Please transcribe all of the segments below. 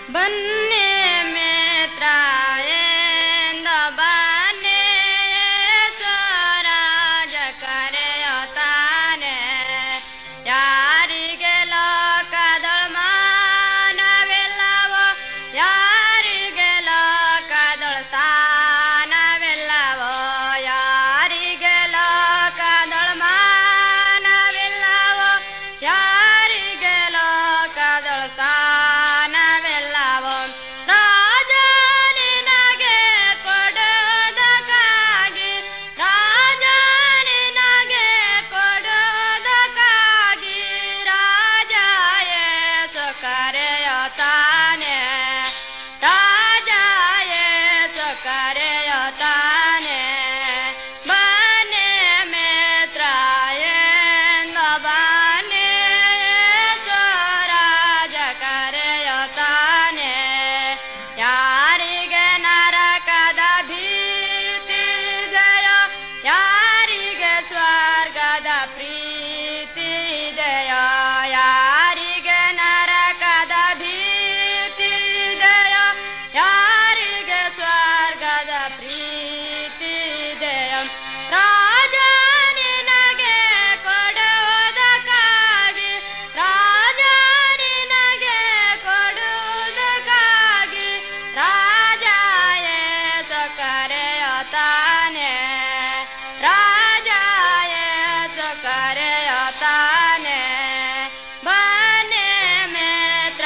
ಬನ್ನಿ ಮಿತ್ರಾಯೇಂದ ಬನ್ನಿ ಸ್ವರಾಜ ಕರೆಯುತ್ತಾನೆ ಯಾರಿಗೆ ಲೋಕದೊಳ ಮಾನವಿಲ್ಲವೋ ಯಾರಿಗೆ ಲೋಕದೊಳ ಸ್ಥಾನವಿಲ್ಲವೋ ಯಾರಿಗೆ ಲೋಕದೊಳ ಮಾನವಿಲ್ಲವೋ ಯಾರಿಗೆ ಲೋಕದೊಳ ಸ್ಥಾನವಿಲ್ಲವೋ ರಾಜ ನಿನಗೆ ಕೊಡುವುದಕ್ಕಾಗಿ ರಾಜ ನಿನಗೆ ಕೊಡುವುದಕ್ಕಾಗಿ ರಾಜ ಯೇಸು ಕರೆಯುತ್ತಾನೆ ರಾಜ ಯೇಸು ಕರೆಯುತ್ತಾನೆ ಬನ್ನಿ ಮಿತ್ರ ಎಂದು ಬನ್ನಿ ಯೇಸು ರಾಜ ಕರೆಯುತ್ತಾನೆ ಯಾರಿಗೆ ನರಕದ ಭೀತಿ ಇದೆಯೋ ಯಾರಿಗೆ ಸ್ವರ್ಗದ ಪ್ರೀತಿ ಇದೆಯೋ ಯಾರಿಗೆ ನರಕದ ಭೀತಿ ಇದೆಯೋ ಯಾರಿಗೆ ಸ್ವರ್ಗದ ಪ್ರೀತಿ ಇದೆಯೋ ರಾಜ ನಿನಗೆ ಕೊಡುವುದಕ್ಕಾಗಿ ರಾಜ ನಿನಗೆ ಕೊಡುವುದಕ್ಕಾಗಿ ರಾಜ ಯೇಸು ಕರೆಯುತ್ತಾನೆ ರಾಜ ಯೇಸು ಕರೆಯುತ್ತಾನೆ ಬನ್ನಿ ಮಿತ್ರ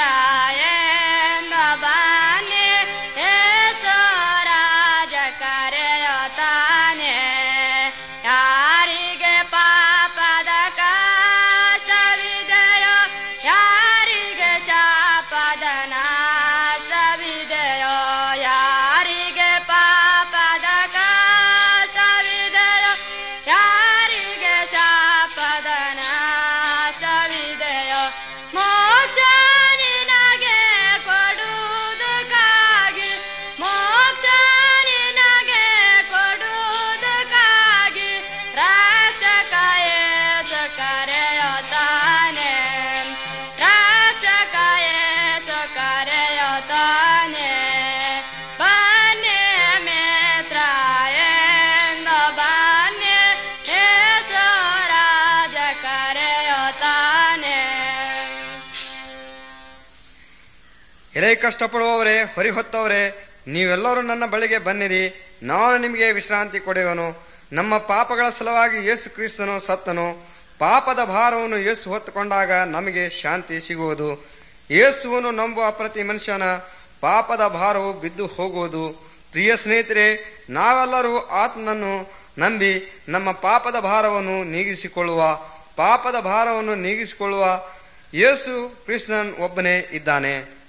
ಎಂದ ಬನ್ನಿ ಯೇಸು ರಾಜ ಕರೆಯುತ್ತಾನೆ ಯಾರಿಗೆ ಪಾಪದ ಕಷ್ಟವಿದೆಯೋ ಯಾರಿಗೆ ಶಾಪದ ನಾಶವಿದೆಯೋ ಯಾರಿಗೆ ಪಾಪದ ಕಷ್ಟವಿದೆಯೋ ಯಾರಿಗೆ ಶಾಪದ ನಾಶವಿದೆಯೋ ಮೋಕ್ಷ ನಿನಗೆ ಕೊಡುವುದಕ್ಕಾಗಿ ಮೋಕ್ಷ ನಿನಗೆ ಕೊಡುವುದಕ್ಕಾಗಿ ರಕ್ಷಕ ಯೇಸು ಕರೆಯುತ್ತಾನೆ ರಕ್ಷಕ ಯೇಸು ಕರೆಯುತ್ತಾನೆ ಬನ್ನಿ ಮಿತ್ರ ಎಂದು ಬನ್ನಿ ಯೇಸು ರಾಜ ಕರೆಯುತ್ತಾನೆ ಎಲೆ ಕಷ್ಟಪಡುವವರೇ ಹೊರಿ ಹೊತ್ತವರೇ ನೀವೆಲ್ಲರೂ ನನ್ನ ಬಳಿಗೆ ಬನ್ನಿರಿ ನಾನು ನಿಮಗೆ ವಿಶ್ರಾಂತಿ ಕೊಡುವನು ನಮ್ಮ ಪಾಪಗಳ ಸಲುವಾಗಿ ಯೇಸು ಕ್ರಿಸ್ತನು ಸತ್ತನು ಪಾಪದ ಭಾರವನ್ನು ಯೇಸು ಹೊತ್ತುಕೊಂಡಾಗ ನಮಗೆ ಶಾಂತಿ ಸಿಗುವುದು ಯೇಸುವನ್ನು ನಂಬುವ ಪ್ರತಿ ಮನುಷ್ಯನ ಪಾಪದ ಭಾರವು ಬಿದ್ದು ಹೋಗುವುದು ಪ್ರಿಯ ಸ್ನೇಹಿತರೆ ನಾವೆಲ್ಲರೂ ಆತನನ್ನು ನಂಬಿ ನಮ್ಮ ಪಾಪದ ಭಾರವನ್ನು ನೀಗಿಸಿಕೊಳ್ಳುವ ಪಾಪದ ಭಾರವನ್ನು ನೀಗಿಸಿಕೊಳ್ಳುವ ಯೇಸು ಕೃಷ್ಣನ್ ಒಬ್ಬನೇ ಇದ್ದಾನೆ